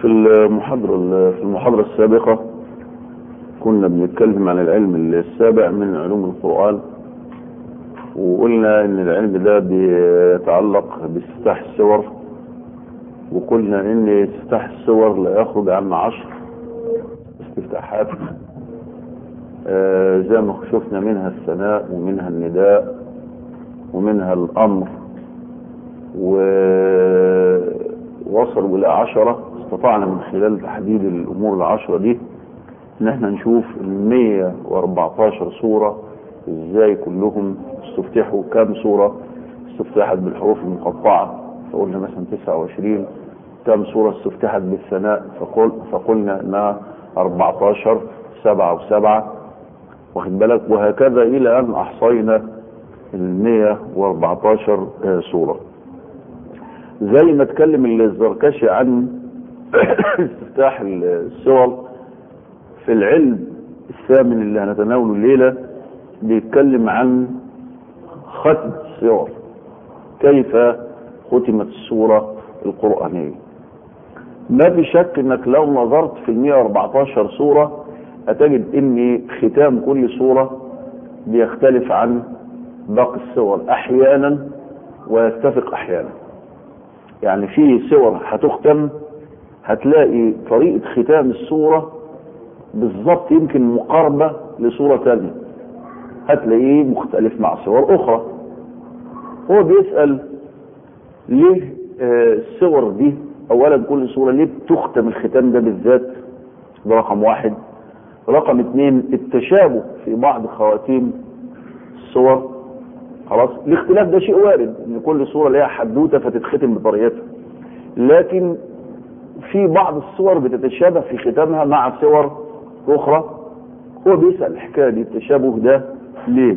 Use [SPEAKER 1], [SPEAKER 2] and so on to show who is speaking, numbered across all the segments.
[SPEAKER 1] في المحاضرة في المحاضرة السابقة كنا بنتكلم عن العلم السابع من علوم القرآن وقلنا ان العلم ده بيتعلق باستفتاح السور وقلنا ان استفتاح السور لا يخرج عن عشر استفتاحات آه زي ما شفنا منها الثناء ومنها النداء ومنها الامر ووصلوا الى عشرة استطعنا من خلال تحديد الامور العشرة دي ان احنا نشوف ال 114 صورة ازاي كلهم استفتحوا كام صورة استفتحت بالحروف المقطعة فقلنا مثلا 29 كام صورة استفتحت بالثناء فقل فقلنا انها 14 سبعة وسبعة واخد بالك وهكذا الى ان احصينا ال 114 صورة زي ما اتكلم الزركشي عن استفتاح السور في العلم الثامن اللي هنتناوله الليلة بيتكلم عن ختم السور كيف ختمت السورة القرآنية ما في شك انك لو نظرت في ال 114 سورة هتجد ان ختام كل سورة بيختلف عن باقي السور احيانا ويتفق احيانا يعني في سور هتختم هتلاقي طريقة ختام السورة بالظبط يمكن مقاربة لصورة تانية هتلاقيه مختلف مع صور اخرى هو بيسأل ليه آه الصور دي اولا كل صورة ليه بتختم الختام ده بالذات ده رقم واحد رقم اتنين التشابه في بعض خواتيم الصور خلاص الاختلاف ده شيء وارد ان كل صورة ليها حدوتة فتتختم بطريقتها لكن في بعض الصور بتتشابه في ختامها مع صور اخرى هو بيسأل الحكاية دي التشابه ده ليه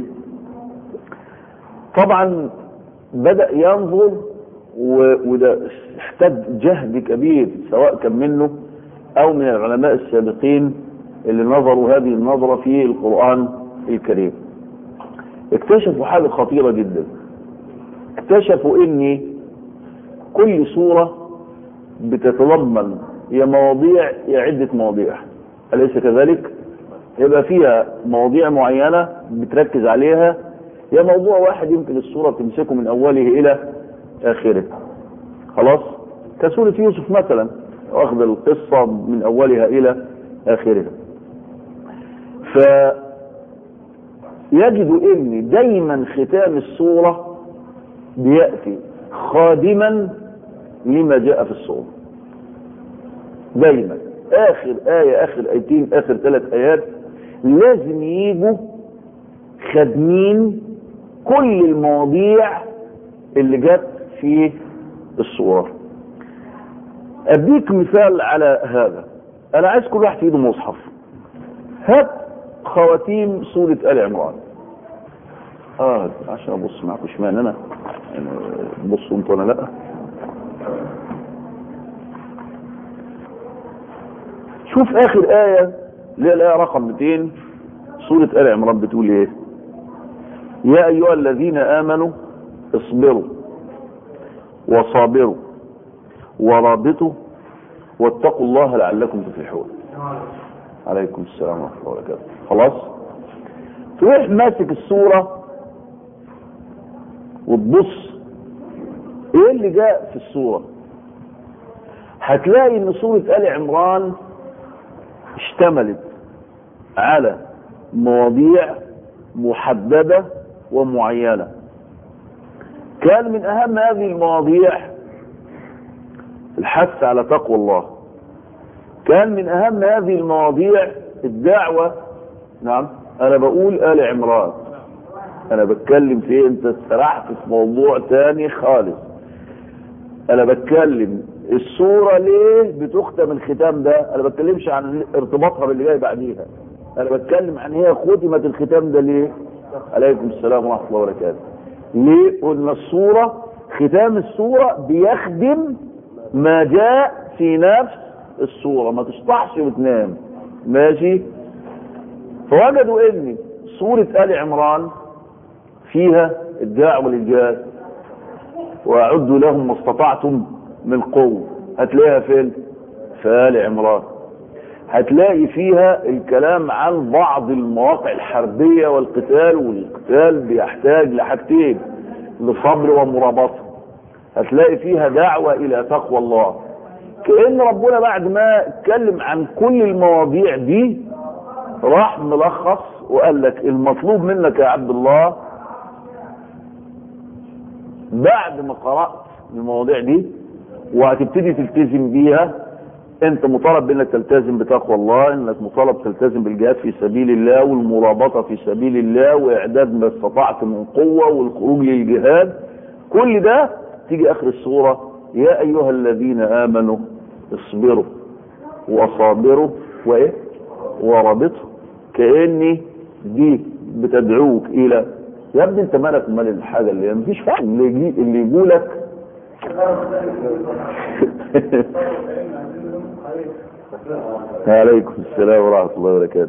[SPEAKER 1] طبعا بدأ ينظر وده احتاج جهد كبير سواء كان منه او من العلماء السابقين اللي نظروا هذه النظرة في القرآن الكريم اكتشفوا حاجة خطيرة جدا اكتشفوا ان كل صورة بتتضمن يا مواضيع يا عدة مواضيع أليس كذلك يبقى فيها مواضيع معينة بتركز عليها يا موضوع واحد يمكن الصورة تمسكه من أوله إلى آخره خلاص كسورة يوسف مثلا واخذ القصة من أولها إلى آخرها فيجد ان دايما ختام الصورة بيأتي خادما لما جاء في الصورة دايما اخر آية اخر ايتين اخر ثلاث ايات لازم يجوا خادمين كل المواضيع اللي جت في الصورة اديك مثال على هذا انا عايز كل واحد في ايده مصحف هات خواتيم سورة آل عمران اه عشان ابص معاكم اشمعنى انا بصوا انتوا انا لا شوف اخر آية اللي هي الآية رقم 200 سورة آل عمران بتقول ايه يا ايها الذين امنوا اصبروا وصابروا ورابطوا واتقوا الله لعلكم تفلحون عليكم السلام ورحمة الله وبركاته خلاص تروح ماسك الصورة وتبص ايه اللي جاء في الصورة هتلاقي ان صورة آل عمران اشتملت على مواضيع محددة ومعينة كان من اهم هذه المواضيع الحث على تقوى الله كان من اهم هذه المواضيع الدعوة نعم انا بقول آل عمران انا بتكلم في انت سرحت في موضوع تاني خالص انا بتكلم الصورة ليه بتختم الختام ده انا بتكلمش عن ارتباطها باللي جاي بعديها انا بتكلم عن هي ختمت الختام ده ليه عليكم السلام ورحمة الله وبركاته ليه قلنا الصورة ختام الصورة بيخدم ما جاء في نفس الصورة ما تشطحش وتنام ماشي فوجدوا ان سورة آل عمران فيها الدعوة للجهاد واعدوا لهم ما استطعتم من قوة هتلاقيها فين في آل عمران هتلاقي فيها الكلام عن بعض المواقع الحربية والقتال والقتال بيحتاج لحاجتين لصبر ومرابطة هتلاقي فيها دعوة إلى تقوى الله كأن ربنا بعد ما اتكلم عن كل المواضيع دي راح ملخص وقال لك المطلوب منك يا عبد الله بعد ما قرأت المواضيع دي وهتبتدي تلتزم بيها انت مطالب بانك تلتزم بتقوى الله انك مطالب تلتزم بالجهاد في سبيل الله والمرابطة في سبيل الله واعداد ما استطعت من قوة والخروج للجهاد كل ده تيجي اخر السورة يا ايها الذين امنوا اصبروا وصابروا وايه ورابطوا كأني دي بتدعوك الى يا ابني انت مالك ومال الحاجة اللي مفيش فعل اللي يجي اللي يقولك عليكم السلام ورحمة الله وبركاته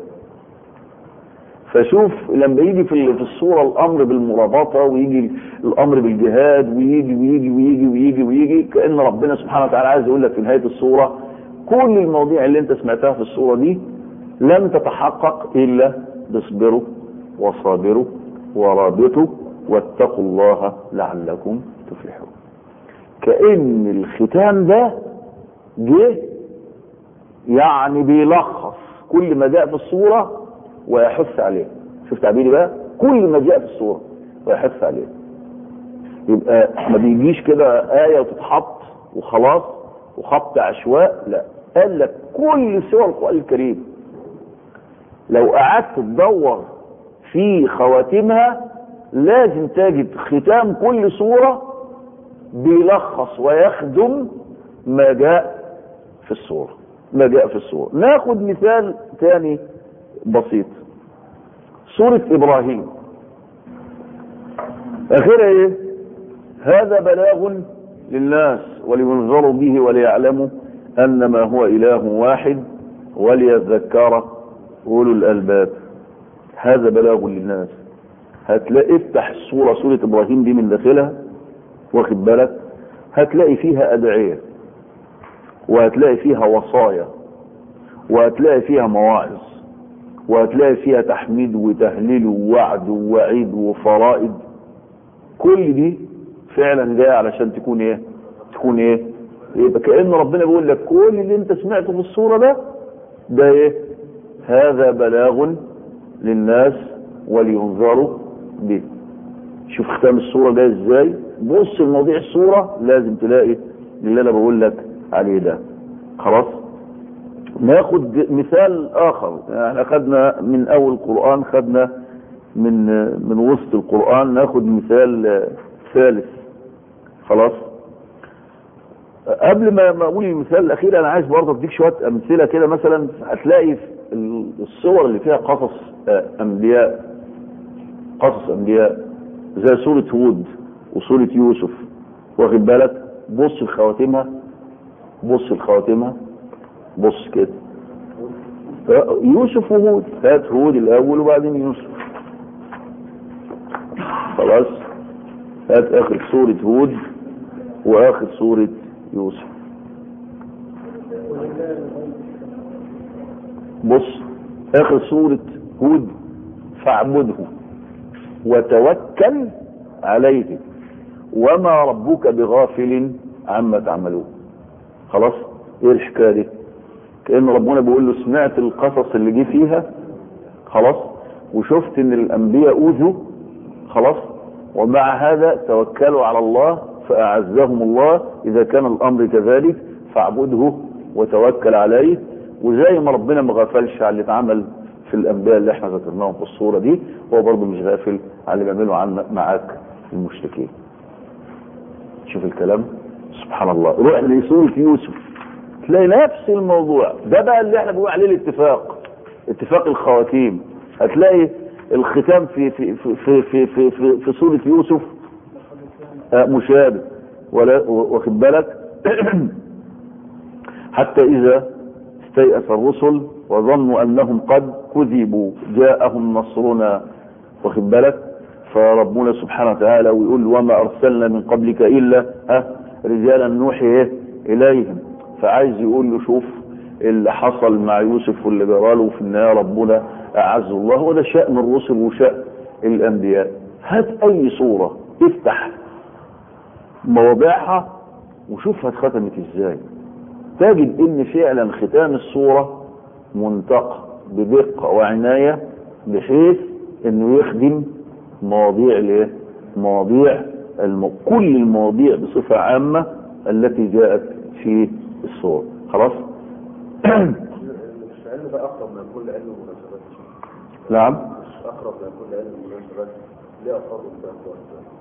[SPEAKER 1] فشوف لما يجي في في الصورة الأمر بالمرابطة ويجي الأمر بالجهاد ويجي ويجي ويجي ويجي ويجي كأن ربنا سبحانه وتعالى عايز يقول لك في نهاية الصورة كل المواضيع اللي أنت سمعتها في الصورة دي لم تتحقق إلا باصبروا وصابروا ورابطوا واتقوا الله لعلكم تفلحون كأن الختام ده جه يعني بيلخص كل ما جاء في الصورة ويحث عليه شوف تعبيري بقى كل ما جاء في الصورة ويحث عليه يبقى ما بيجيش كده آية وتتحط وخلاص وخط عشواء لا قال لك كل سور القرآن الكريم لو قعدت تدور في خواتمها لازم تجد ختام كل صورة بيلخص ويخدم ما جاء في الصورة ما جاء في الصورة ناخد مثال تاني بسيط سورة إبراهيم آخرها إيه هذا بلاغ للناس ولينذروا به وليعلموا أنما هو إله واحد وليذكر أولو الألباب هذا بلاغ للناس هتلاقي افتح الصورة سورة إبراهيم دي من داخلها واخد بالك هتلاقي فيها أدعية وهتلاقي فيها وصايا وهتلاقي فيها مواعظ وهتلاقي فيها تحميد وتهليل ووعد ووعيد وفرائض كل دي فعلا جايه علشان تكون ايه تكون ايه يبقى كأن ربنا بيقول لك كل اللي انت سمعته في الصورة ده ده ايه هذا بلاغ للناس ولينذروا به شوف ختام الصورة ده ازاي بص لمواضيع الصورة لازم تلاقي اللي انا بقول لك عليه ده خلاص ناخد مثال اخر احنا خدنا من اول القرآن خدنا من من وسط القرآن ناخد مثال ثالث خلاص قبل ما ما اقول المثال الاخير انا عايز برضه اديك شويه امثله كده مثلا هتلاقي الصور اللي فيها قصص انبياء قصص انبياء زي سوره هود وسوره يوسف واخد بالك بص لخواتمها بص لخواتمها بص كده يوسف وهود هات هود الاول وبعدين يوسف خلاص هات اخر سورة هود واخر سورة يوسف بص اخر سورة هود فاعبده وتوكل عليه وما ربك بغافل عما تعملون خلاص ايه الحكايه دي كان ربنا بيقول له سمعت القصص اللي جه فيها خلاص وشفت ان الانبياء اوذوا خلاص ومع هذا توكلوا على الله فاعزهم الله اذا كان الامر كذلك فاعبده وتوكل عليه وزي ما ربنا ما غفلش على اللي اتعمل في الانبياء اللي احنا ذكرناهم في الصوره دي هو برضه مش غافل على اللي بيعملوا عن معاك المشركين شوف الكلام سبحان الله روح لسورة يوسف تلاقي نفس الموضوع ده بقى اللي احنا بنقول عليه الاتفاق اتفاق الخواتيم هتلاقي الختام في في في في في, في, في, في سورة يوسف مشابه ولا واخد بالك حتى إذا استيأس الرسل وظنوا أنهم قد كذبوا جاءهم نصرنا واخد بالك فربنا سبحانه وتعالى ويقول وما أرسلنا من قبلك إلا ها رجالا نوحي إيه إليهم فعايز يقول له شوف اللي حصل مع يوسف واللي جراله في النهايه ربنا اعز الله وده شأن الرسل وشأن الانبياء هات اي صورة افتح مواضيعها وشوفها اتختمت ازاي تجد ان فعلا ختام الصورة منتقى بدقة وعناية بحيث انه يخدم مواضيع الايه مواضيع الم... كل المواضيع بصفة عامة التي جاءت في الصور خلاص
[SPEAKER 2] مش علم ده اقرب من كل علم المناسبات
[SPEAKER 1] نعم
[SPEAKER 2] مش اقرب من كل علم المناسبات ليه اقرب من ده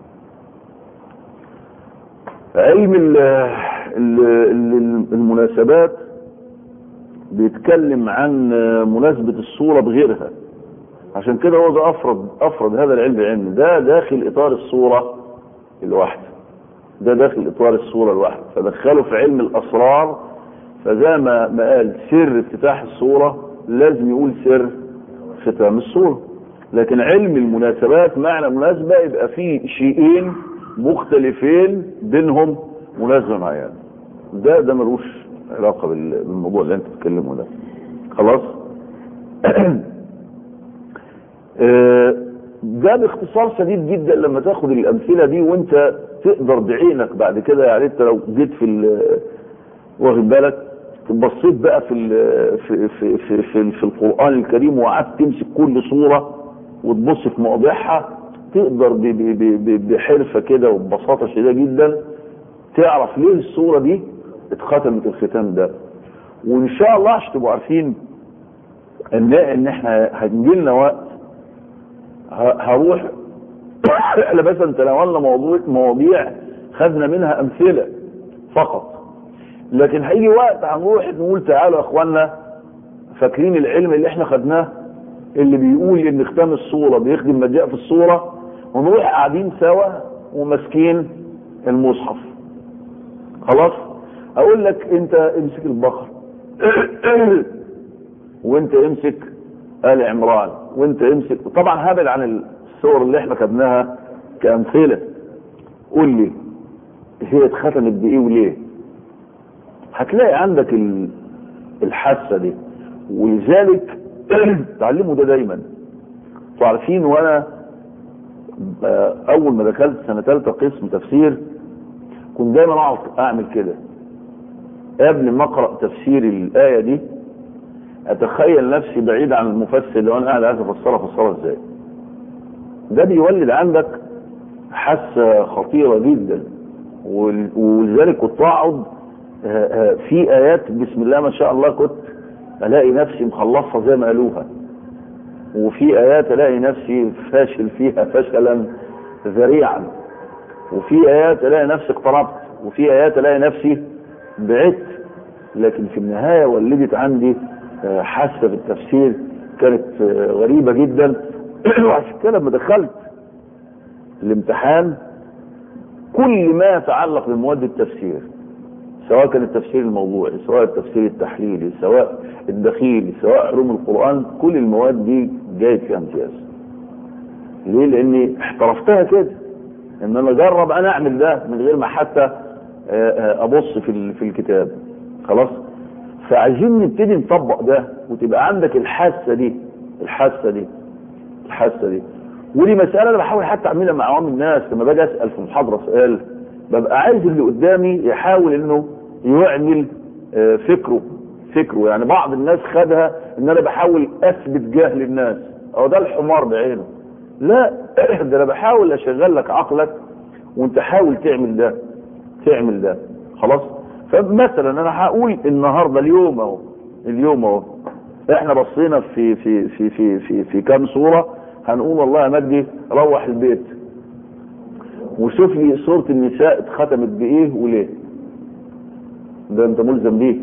[SPEAKER 1] علم ال ال ال المناسبات بيتكلم عن مناسبة الصورة بغيرها عشان كده هو ده افرض افرض هذا العلم علم ده داخل اطار الصورة الواحدة ده داخل اطار الصورة الواحدة فدخله في علم الاسرار فزي ما ما قال سر افتتاح الصورة لازم يقول سر ختام الصورة لكن علم المناسبات معنى مناسبة يبقى فيه شيئين مختلفين بينهم مناسبة معينة ده ده ملوش علاقة بال- بالموضوع اللي انت بتتكلمه ده خلاص آه، ده باختصار شديد جدا لما تاخد الامثله دي وانت تقدر بعينك بعد كده يعني انت لو جيت في ال- واخد بالك بصيت بقى في ال- في في في, في, في القران الكريم وقعدت تمسك كل صوره وتبص في مواضيعها تقدر ب- ب- ب- ب- بحرفه كده وببساطه شديده جدا تعرف ليه الصوره دي اتختمت الختام ده وان شاء الله عشان تبقوا عارفين ان ان احنا هنجي لنا وقت ه- هروح احنا مثلا تناولنا موضوع مواضيع خدنا منها امثله فقط لكن هيجي وقت هنروح نقول تعالوا يا اخوانا فاكرين العلم اللي احنا خدناه اللي بيقول ان ختام الصوره بيخدم ما جاء في الصوره ونروح قاعدين سوا وماسكين المصحف خلاص اقول لك انت امسك البقر وانت امسك ال عمران وانت امسك طبعا هبعد عن الصور اللي احنا خدناها كامثله قول لي هي اتختمت بايه وليه هتلاقي عندك ال- الحاسه دي ولذلك تعلموا ده دايما انتوا عارفين وانا آه، اول ما دخلت سنه ثالثه قسم تفسير كنت دايما اقعد اعمل كده قبل ما اقرا تفسير الايه دي اتخيل نفسي بعيد عن المفسر لو انا قاعد عايز افسرها افسرها ازاي ده بيولد عندك حاسه خطيره جدا وال- ولذلك كنت اقعد آه، آه، في ايات بسم الله ما شاء الله كنت الاقي نفسي مخلصها زي ما قالوها وفي ايات الاقي نفسي فاشل فيها فشلا ذريعا وفي ايات الاقي نفسي اقتربت وفي ايات الاقي نفسي بعدت لكن في النهايه ولدت عندي آه، حاسه في التفسير كانت آه، غريبه جدا وعشان كده لما دخلت الامتحان كل ما يتعلق بمواد التفسير سواء كان التفسير الموضوعي سواء التفسير التحليلي سواء الدخيل سواء علوم القرآن كل المواد دي جايت فيها امتياز ليه لاني احترفتها كده ان انا اجرب انا اعمل ده من غير ما حتى آه، آه، ابص في ال- في الكتاب خلاص فعايزين نبتدي نطبق ده وتبقى عندك الحاسه دي الحاسه دي الحاسه دي ودي مساله انا بحاول حتى اعملها مع عوام الناس لما باجي اسال في محاضره سؤال ببقى عايز اللي قدامي يحاول انه يعمل آه، فكره فكره يعني بعض الناس خدها ان انا بحاول اثبت جهل الناس او ده الحمار بعينه لا ده انا بحاول اشغل لك عقلك وانت حاول تعمل ده تعمل ده خلاص فمثلا انا هقول النهارده اليوم اهو اليوم اهو احنا بصينا في في في في في, في كام صوره هنقول والله يا مجدي روح البيت وشوف لي صورة النساء اتختمت بايه وليه ده انت ملزم بيه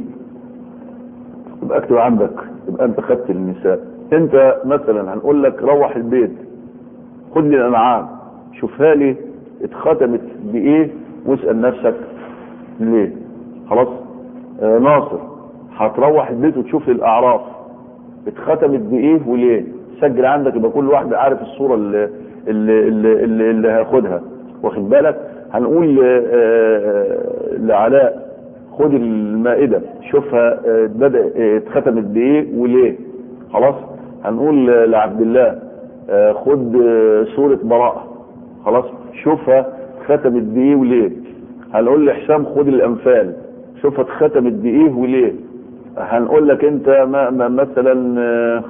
[SPEAKER 1] يبقى اكتب عندك يبقى انت خدت النساء انت مثلا هنقول لك روح البيت خد لي الانعام شوفها لي اتختمت بايه واسال نفسك ليه خلاص آه ناصر هتروح البيت وتشوف لي الاعراف اتختمت بايه وليه سجل عندك يبقى كل واحد عارف الصوره اللي اللي اللي, اللي, اللي هياخدها واخد بالك هنقول آه، آه، لعلاء خد المائدة شوفها آه، بدأ آه، اتختمت بايه وليه خلاص هنقول آه، لعبد الله آه، خد آه، سورة براءة خلاص شوفها اتختمت بايه وليه هنقول لحسام خد الانفال شوفها اتختمت بايه وليه هنقول لك انت ما ما مثلا آه،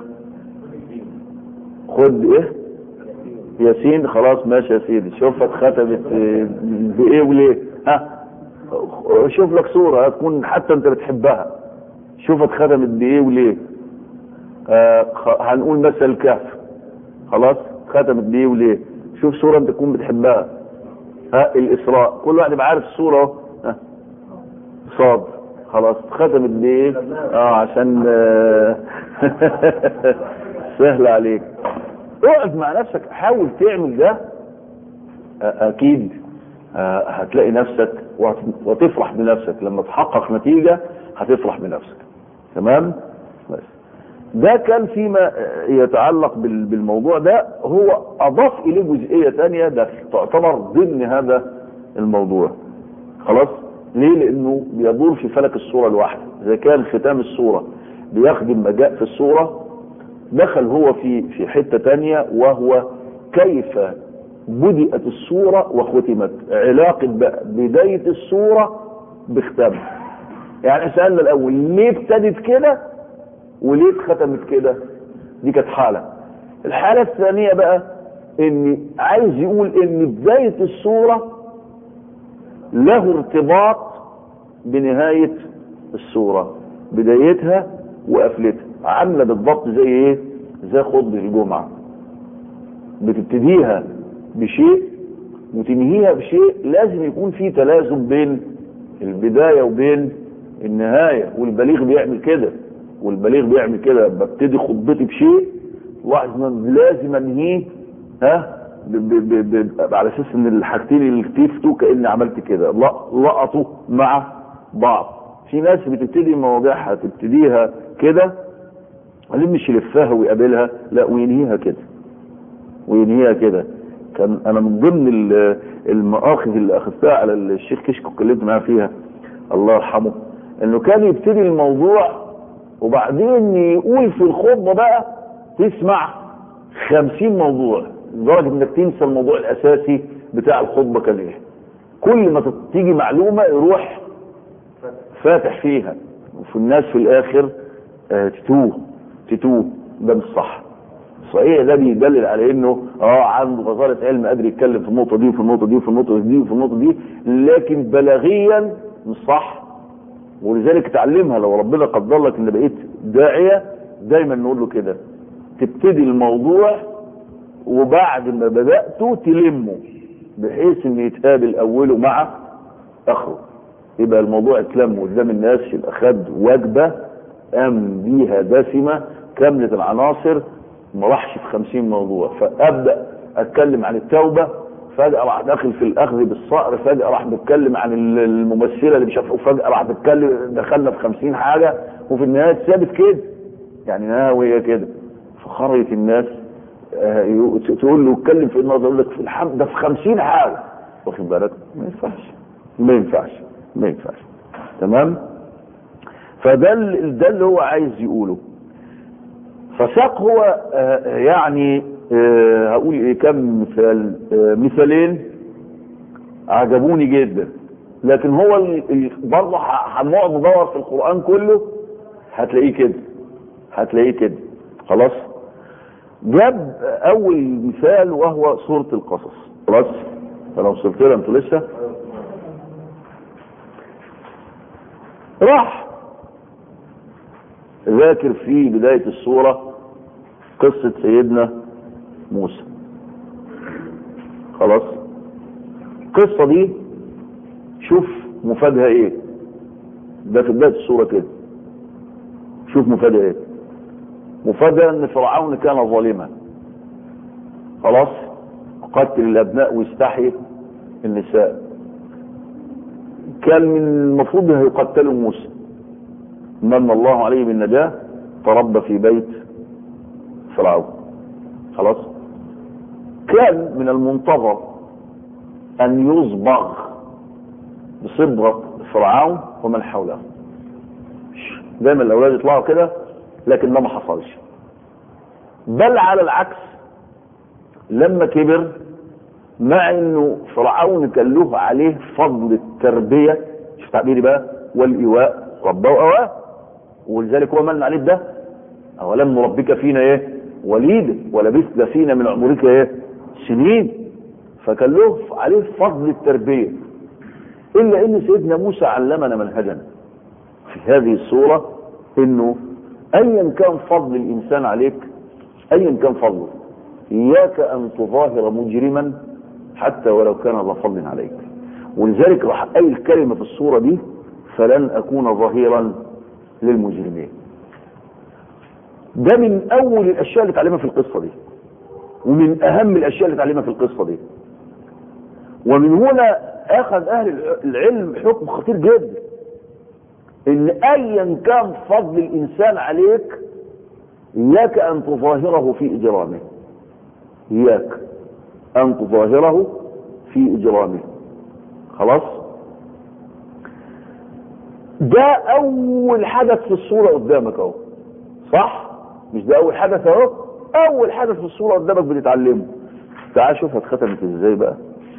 [SPEAKER 1] خد ايه ياسين خلاص ماشي يا سيدي شوفها اتختمت آه، بايه وليه ها شوف لك صورة تكون حتى انت بتحبها شوف اتختمت بايه وليه آه خ- هنقول مثل الكهف خلاص ختمت بايه وليه شوف صورة انت تكون بتحبها ها الاسراء كل واحد يبقى عارف الصورة اهو ها صاد خلاص ختمت بايه اه عشان آه سهل عليك اقعد مع نفسك حاول تعمل ده آه، اكيد آه، هتلاقي نفسك وهت- وتفرح بنفسك لما تحقق نتيجة هتفرح بنفسك تمام بس ده كان فيما آه، يتعلق بال- بالموضوع ده هو اضاف اليه جزئية تانية ده تعتبر ضمن هذا الموضوع خلاص ليه لانه بيدور في فلك الصورة الواحدة اذا كان ختام الصورة بيخدم ما جاء في الصورة دخل هو في في حتة تانية وهو كيف بدأت الصورة وختمت علاقة بقى بداية الصورة بختامها يعني سألنا الأول ليه ابتدت كده وليه اتختمت كده دي كانت حالة الحالة الثانية بقى ان عايز يقول ان بداية الصورة له ارتباط بنهاية الصورة بدايتها وقفلتها عاملة بالضبط زي ايه زي خطبة الجمعة بتبتديها بشيء وتنهيها بشيء لازم يكون في تلازم بين البداية وبين النهاية والبليغ بيعمل كده والبليغ بيعمل كده ببتدي خطبتي بشيء لازم لازم انهيه ها ب ب ب ب على اساس ان الحاجتين اللي تفتوا كاني عملت كده لا- لقطوا مع بعض في ناس بتبتدي مواضيعها تبتديها كده بعدين مش يلفها ويقابلها لا وينهيها كده وينهيها كده كان انا من ضمن ال- المآخذ اللي اخذتها على الشيخ كشك واتكلمت معاه فيها الله يرحمه انه كان يبتدي الموضوع وبعدين يقول في الخطبه بقى تسمع خمسين موضوع لدرجه انك تنسى الموضوع الاساسي بتاع الخطبه كان ايه كل ما تيجي معلومه يروح فاتح فيها وفي الناس في الاخر آه، تتوه تتوه ده مش صح صحيح ده بيدلل على انه اه عنده غزاره علم قادر يتكلم في النقطه دي وفي النقطه دي وفي النقطه دي وفي النقطه دي لكن بلاغيا مش صح ولذلك تعلمها لو ربنا قدر لك ان بقيت داعيه دايما نقول له كده تبتدي الموضوع وبعد ما بدأته تلمه بحيث ان يتقابل اوله مع اخره يبقى الموضوع اتلم قدام الناس يبقى خد وجبة قام بيها دسمة كاملة العناصر ما راحش في خمسين موضوع فابدأ اتكلم عن التوبة فجأة راح داخل في الاخذ بالصقر فجأة راح بتكلم عن الممثلة اللي مش عارف وفجأة راح بتكلم دخلنا في خمسين حاجة وفي النهاية ثابت كده يعني ناوية كده فخرجت الناس آه، يو- تقول له اتكلم في النهارده يقول لك في الحمد ده في خمسين حاجة واخد بالك ما ينفعش ما ينفعش ما ينفعش تمام فده ال- ده اللي هو عايز يقوله فساق هو آه، يعني آه، هقول ايه كم مثال آه، مثالين عجبوني جدا لكن هو ال- ال- برضه ه- هنقعد ندور في القرآن كله هتلاقيه كده هتلاقيه كده خلاص جاب اول مثال وهو سورة القصص خلاص انا وصلت لها انتوا لسه راح ذاكر في بداية السورة قصة سيدنا موسى خلاص القصة دي شوف مفادها ايه ده في بداية السورة كده شوف مفادها ايه مفادها ان فرعون كان ظالما خلاص قتل الابناء ويستحيي النساء كان من المفروض انه يقتلوا موسى من الله عليه بالنجاة تربى في بيت فرعون خلاص كان من المنتظر ان يصبغ بصبغة فرعون ومن حوله دايما الاولاد يطلعوا كده لكن ده ما حصلش بل على العكس لما كبر مع انه فرعون كان له عليه فضل التربيه شوف تعبيري بقى والايواء ربه اواه ولذلك هو من عليه ده اولم نربك فينا ايه وليد ولبثت فينا من عمرك ايه سنين فكان له عليه فضل التربيه الا ان سيدنا موسى علمنا منهجا في هذه الصوره انه ايا كان فضل الانسان عليك ايا كان فضله اياك ان تظاهر مجرما حتى ولو كان ذا فضل عليك ولذلك راح قايل كلمه في الصوره دي فلن اكون ظهيرا للمجرمين ده من اول الاشياء اللي اتعلمها في القصه دي ومن اهم الاشياء اللي اتعلمها في القصه دي ومن هنا اخذ اهل العلم حكم خطير جدا ان ايا كان فضل الانسان عليك اياك ان تظاهره في اجرامه اياك ان تظاهره في اجرامه خلاص ده اول حدث في الصورة قدامك اهو صح مش ده اول حدث اهو اول حدث في الصورة قدامك بتتعلمه تعال شوف اتختمت ازاي بقى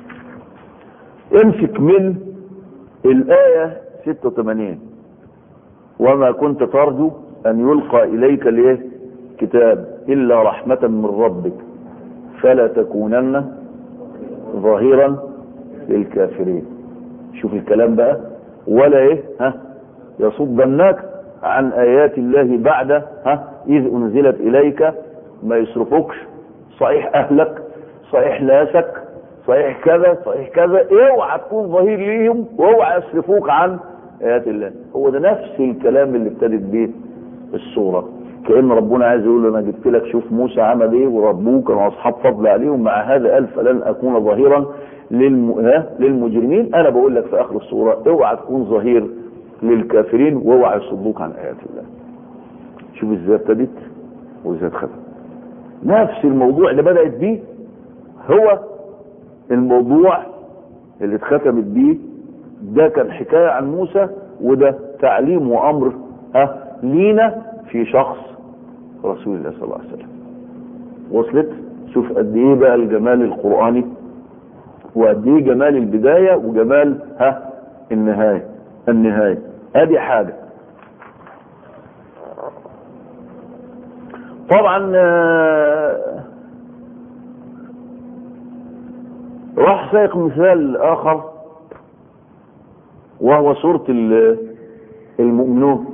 [SPEAKER 1] امسك من الآية 86 وما كنت ترجو أن يلقى إليك الايه كتاب إلا رحمة من ربك فلا تكونن ظهيرا للكافرين شوف الكلام بقى ولا ايه ها يصدنك عن آيات الله بعد ها إذ أنزلت إليك ما يصرفكش صحيح أهلك صحيح ناسك صحيح كذا صحيح كذا اوعى تكون ظهير ليهم واوعى يصرفوك عن ايات الله هو ده نفس الكلام اللي ابتدت بيه الصوره كان ربنا عايز يقول له انا جبت لك شوف موسى عمل ايه وربوه كانوا اصحاب فضل عليهم مع هذا قال فلن اكون ظهيرا للم... ها؟ للمجرمين انا بقول لك في اخر الصوره اوعى تكون ظهير للكافرين واوعى يصدوك عن ايات الله شوف ازاي ابتدت وازاي اتختم نفس الموضوع اللي بدات بيه هو الموضوع اللي اتختمت بيه ده كان حكاية عن موسى وده تعليم وامر ها لينا في شخص رسول الله صلى الله عليه وسلم وصلت شوف قد ايه بقى الجمال القرآني وقد ايه جمال البداية وجمال ها النهاية النهاية ادي حاجة طبعا آه راح سايق مثال اخر وهو سورة المؤمنون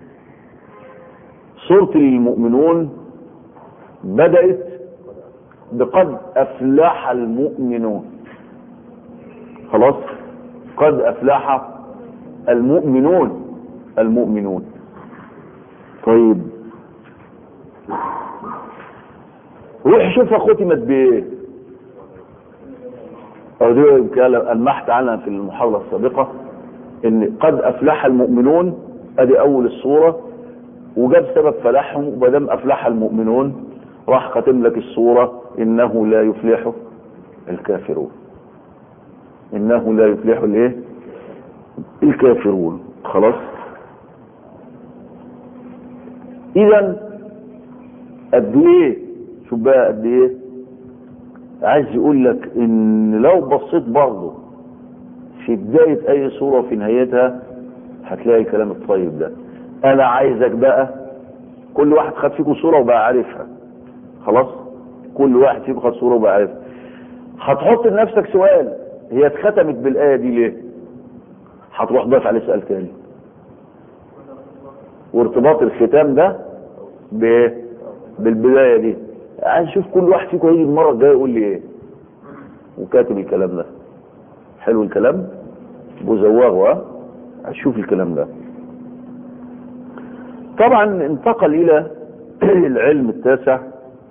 [SPEAKER 1] سورة المؤمنون بدأت بقد افلح المؤمنون خلاص قد افلح المؤمنون المؤمنون طيب روح شوفها ختمت بايه أو دي المحت عنها في المحاضرة السابقة ان قد افلح المؤمنون ادي اول الصورة وجاب سبب فلاحهم ومادام افلح المؤمنون راح ختم لك الصورة انه لا يفلح الكافرون انه لا يفلح الايه الكافرون خلاص اذا قد ايه شوف بقى قد ايه عايز يقول لك ان لو بصيت برضه في بداية اي صورة وفي نهايتها هتلاقي الكلام الطيب ده انا عايزك بقى كل واحد خد فيكم صورة وبقى عارفها خلاص كل واحد فيكم خد صورة وبقى عارفها هتحط لنفسك سؤال هي اتختمت بالاية دي ليه هتروح ضيف عليه سؤال تاني وارتباط الختام ده ب... بالبداية دي عايز اشوف كل واحد فيكم هيجي المره الجايه يقول لي ايه وكاتب الكلام ده حلو الكلام بزواغ ها اشوف الكلام ده طبعا انتقل الى العلم التاسع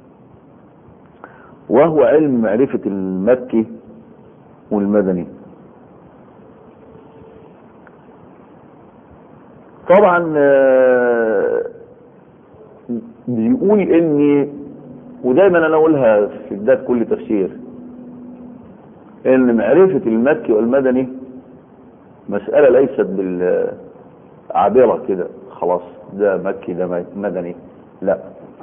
[SPEAKER 1] وهو علم معرفة المكي والمدني طبعا بيقول اني ودايما انا اقولها في بدايه كل تفسير ان معرفه المكي والمدني مسألة ليست بالعابرة كده خلاص ده مكي ده مدني لا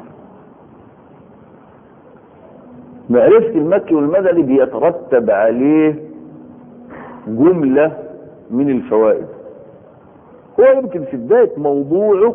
[SPEAKER 1] معرفة المكي والمدني بيترتب عليه جملة من الفوائد هو يمكن في بداية موضوعه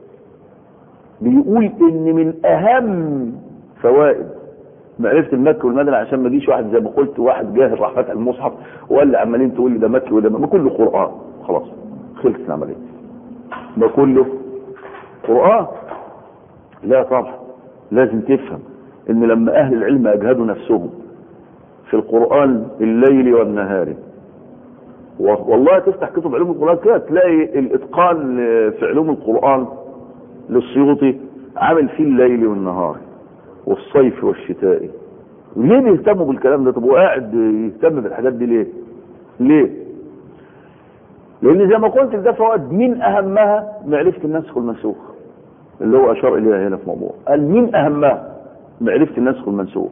[SPEAKER 1] بيقول ان من اهم فوائد معرفة المكي والمدني عشان ما يجيش واحد زي ما قلت واحد جاهل راح فتح المصحف وقال لي عمالين تقول لي ده مكي وده ما كله قرآن خلاص خلصت العملية ما كله قرآن لا طبعا لازم تفهم ان لما اهل العلم اجهدوا نفسهم في القرآن الليل والنهار والله تفتح كتب علوم القرآن كده تلاقي الاتقان في علوم القرآن للسيوطي عامل فيه الليل والنهار والصيف والشتاء ليه بيهتموا بالكلام ده طب وقاعد يهتم بالحاجات دي ليه ليه لان زي ما قلت ده فوائد من اهمها معرفة النسخ والمنسوخ اللي هو اشار اليها هنا في موضوع قال من اهمها معرفة النسخ والمنسوخ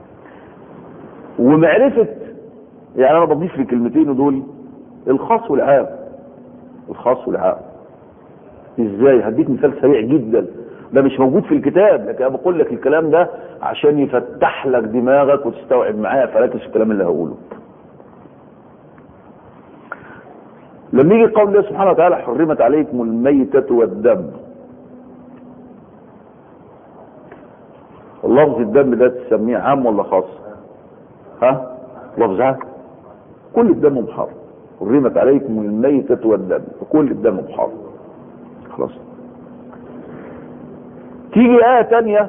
[SPEAKER 1] ومعرفة يعني انا بضيف لي كلمتين دول الخاص والعام الخاص والعام ازاي هديك مثال سريع جدا ده مش موجود في الكتاب لكن انا بقول لك الكلام ده عشان يفتح لك دماغك وتستوعب معايا فركز في الكلام اللي هقوله لما يجي قول الله سبحانه وتعالى حرمت عليكم الميتة والدم لفظ الدم ده تسميه عام ولا خاص ها لفظ عام كل الدم محرم حرمت عليكم الميتة والدم كل الدم محرم خلاص تيجي آية تانية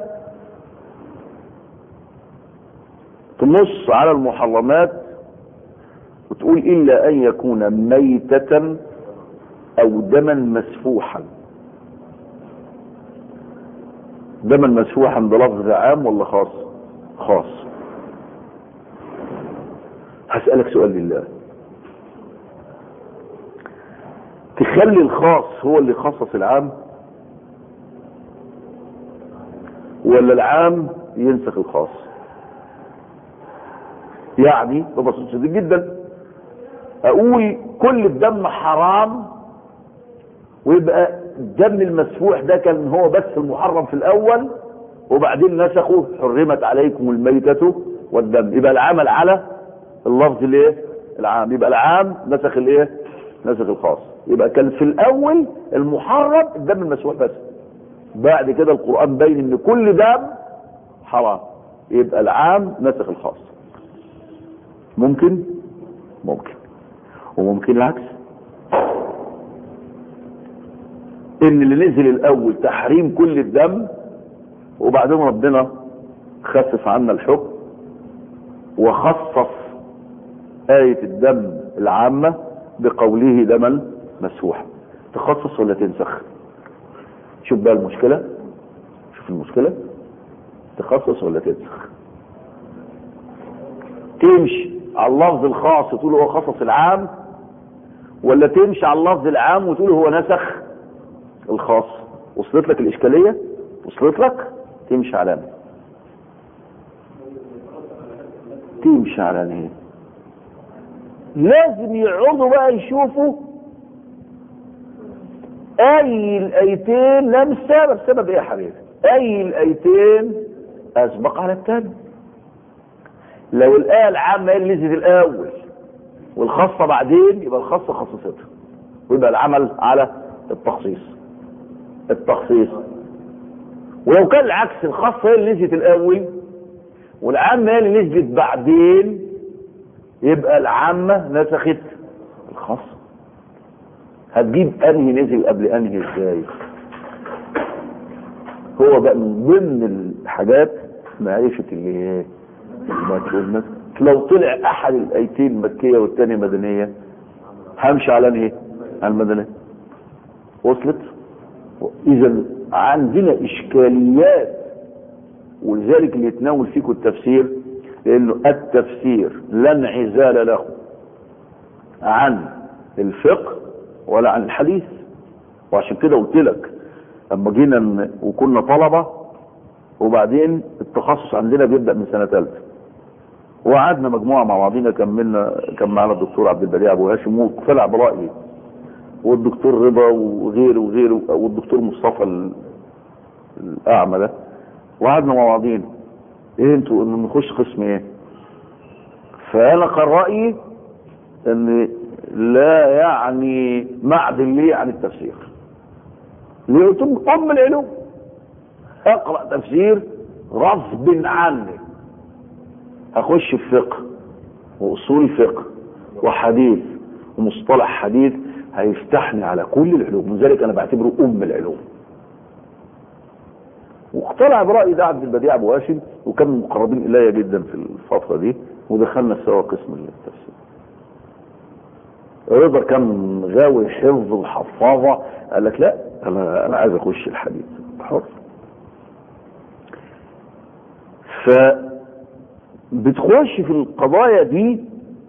[SPEAKER 1] تنص على المحرمات وتقول إلا أن يكون ميتة أو دما مسفوحا دما مسفوحا ده لفظ عام ولا خاص خاص هسألك سؤال لله تخلي الخاص هو اللي يخصص العام ولا العام ينسخ الخاص يعني ببساطة شديد جدا اقول كل الدم حرام ويبقى الدم المسفوح ده كان هو بس المحرم في الاول وبعدين نسخوا حرمت عليكم الميتة والدم يبقى العمل على اللفظ الايه العام يبقى العام نسخ الايه نسخ الخاص يبقى كان في الاول المحرم الدم المسفوح بس بعد كده القرآن بين ان كل دم حرام يبقى العام نسخ الخاص ممكن ممكن وممكن العكس ان اللي نزل الاول تحريم كل الدم وبعدين ربنا خفف عنا الحكم وخصص آية الدم العامة بقوله دما مسفوحا تخصص ولا تنسخ شوف بقى المشكلة شوف المشكلة تخصص ولا تنسخ تمشي على اللفظ الخاص وتقول هو خصص العام ولا تمشي على اللفظ العام وتقول هو نسخ الخاص وصلت لك الإشكالية وصلت لك تمشي على مين تمشي على مين لازم يقعدوا بقى يشوفوا اي الايتين لا مش سبب سبب ايه يا حبيبي اي الايتين اسبق على الثاني لو الايه العامه هي اللي نزلت الاول والخاصه بعدين يبقى الخاصه خصصتها ويبقى العمل على التخصيص التخصيص ولو كان العكس الخاصه هي اللي نزلت الاول والعامه هي اللي نزلت بعدين يبقى العامه نسخت الخاصه هتجيب انهي نزل قبل انهي ازاي هو بقى من ضمن الحاجات معرفة اللي ايه المكتوب لو طلع احد الايتين مكية والتانية مدنية همشي على انهي على المدنية وصلت اذا عندنا اشكاليات ولذلك اللي يتناول فيكم التفسير لانه التفسير لا انعزال له عن الفقه ولا عن الحديث وعشان كده قلت لك اما جينا وكنا طلبة وبعدين التخصص عندنا بيبدأ من سنة ثالثة وقعدنا مجموعه مع بعضينا كملنا كان معانا الدكتور عبد البديع ابو هاشم وطلع برايي والدكتور رضا وغيره وغيره والدكتور مصطفى ال- الاعمى ده وقعدنا مع بعضينا ايه انتوا إن نخش قسم ايه فانا كان رايي ان لا يعني معدل لي عن التفسير ليه قلت لهم ام العلوم اقرا تفسير غصب عني هخش في فقه واصول فقه وحديث ومصطلح حديث هيفتحني على كل العلوم لذلك انا بعتبره ام العلوم واقتنع برايي ده عبد البديع ابو هاشم وكان من المقربين الي جدا في الفتره دي ودخلنا سوا قسم التفسير رضا كان غاوي حفظ الحفاظه قال لك لا انا انا عايز اخش الحديث حر ف بتخش في القضايا دي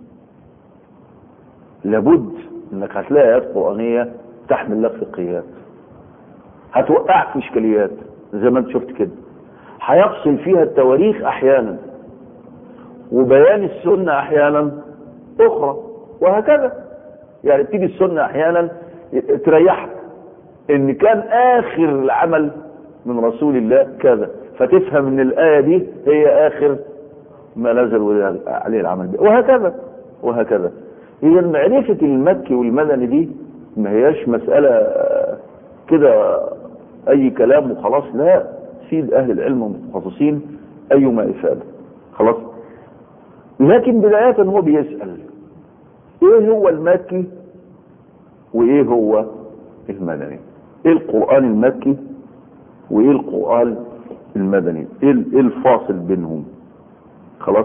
[SPEAKER 1] لابد انك هتلاقي ايات قرانيه تحمل لك فقهيات هتوقعك في اشكاليات زي ما انت شفت كده هيفصل فيها التواريخ احيانا وبيان السنه احيانا اخرى وهكذا يعني بتيجي السنه احيانا تريحك ان كان اخر العمل من رسول الله كذا فتفهم ان الايه دي هي اخر ما نزل عليه العمل به وهكذا وهكذا اذا معرفه المكي والمدني دي ما هياش مساله كده اي كلام وخلاص لا سيد اهل العلم والمتخصصين ايما افاده خلاص لكن بدايه هو بيسال ايه هو المكي وايه هو المدني ايه القران المكي وايه القران المدني ايه إيه الفاصل بينهم خلاص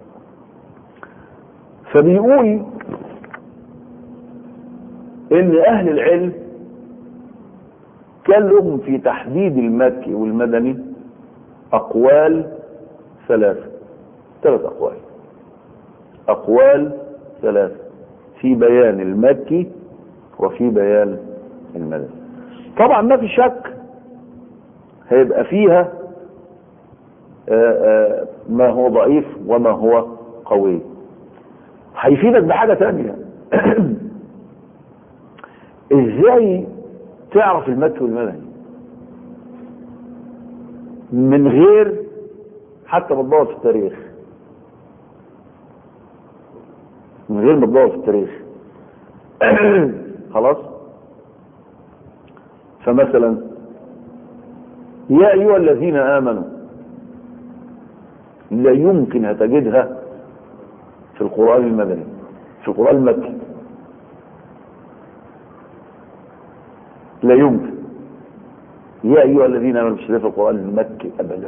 [SPEAKER 1] فبيقول ان اهل العلم كان لهم في تحديد المكي والمدني اقوال ثلاثه ثلاث اقوال اقوال ثلاثه في بيان المكي وفي بيان المدني طبعا ما في شك هيبقى فيها آآ آآ ما هو ضعيف وما هو قوي هيفيدك بحاجة تانية ازاي تعرف المكي والمدني من غير حتى ما تدور في التاريخ من غير ما تدور في التاريخ خلاص فمثلا يا ايها الذين امنوا لا يمكن هتجدها في القرآن المدني في القرآن المكي لا يمكن يا أيها الذين آمنوا مش في القرآن المكي أبدا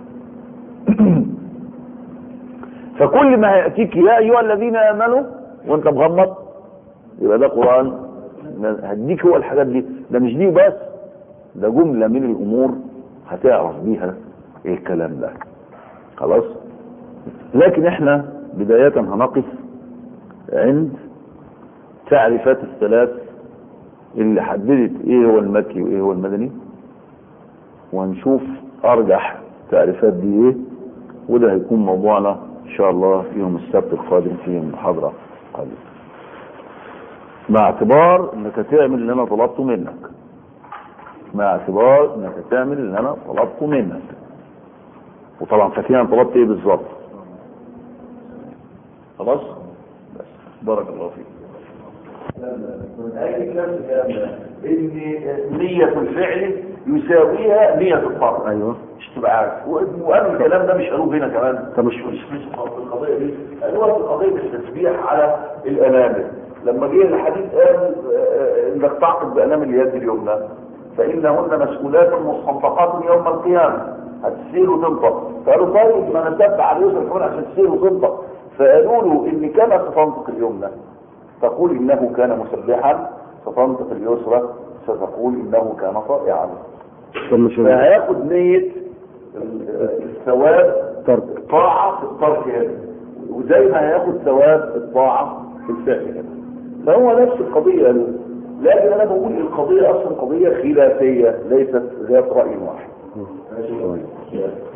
[SPEAKER 1] فكل ما هيأتيك يا أيها الذين آمنوا وأنت مغمض يبقى ده قرآن هديك هو الحاجات دي ده مش دي بس ده جملة من الأمور هتعرف بيها ايه الكلام ده خلاص لكن احنا بداية هنقف عند تعريفات الثلاث اللي حددت ايه هو المكي وايه هو المدني وهنشوف ارجح تعريفات دي ايه وده هيكون موضوعنا ان شاء الله يوم السبت القادم في محاضرة قادمة مع اعتبار انك تعمل اللي انا طلبته منك مع اعتبار انك تعمل اللي انا طلبته منك وطبعا فاكرين انا طلبت ايه بالظبط خلاص بس بارك الله فيك
[SPEAKER 2] أي نفس الكلام ده إن نية الفعل يساويها نية الطرف
[SPEAKER 1] ايوه
[SPEAKER 2] مش تبقى عارف وقالوا الكلام ده مش قالوه هنا كمان
[SPEAKER 1] طب
[SPEAKER 2] مش مش مش في القضية دي قالوها في قضية التسبيح على الأنامل لما جه الحديث قال آه، انك تعقد بأنام اليد اليمنى فإنهن مسؤولات مستنطقات يوم القيامة هتسير وتنطق فقالوا طيب ما انا سبح على اليسر كمان عشان تسير وتنطق فقالوا له ان كما ستنطق اليمنى تقول انه كان مسبحا ستنطق اليسرى ستقول انه كان طائعا
[SPEAKER 1] طب مش
[SPEAKER 2] فهياخد نية ال- الثواب
[SPEAKER 1] ترك
[SPEAKER 2] طاعة في الترك هنا وزي ما هياخد ثواب الطاعة في الفعل هنا فهو نفس القضية لكن انا بقول القضية اصلا قضية خلافية ليست ذات رأي واحد
[SPEAKER 1] طيب.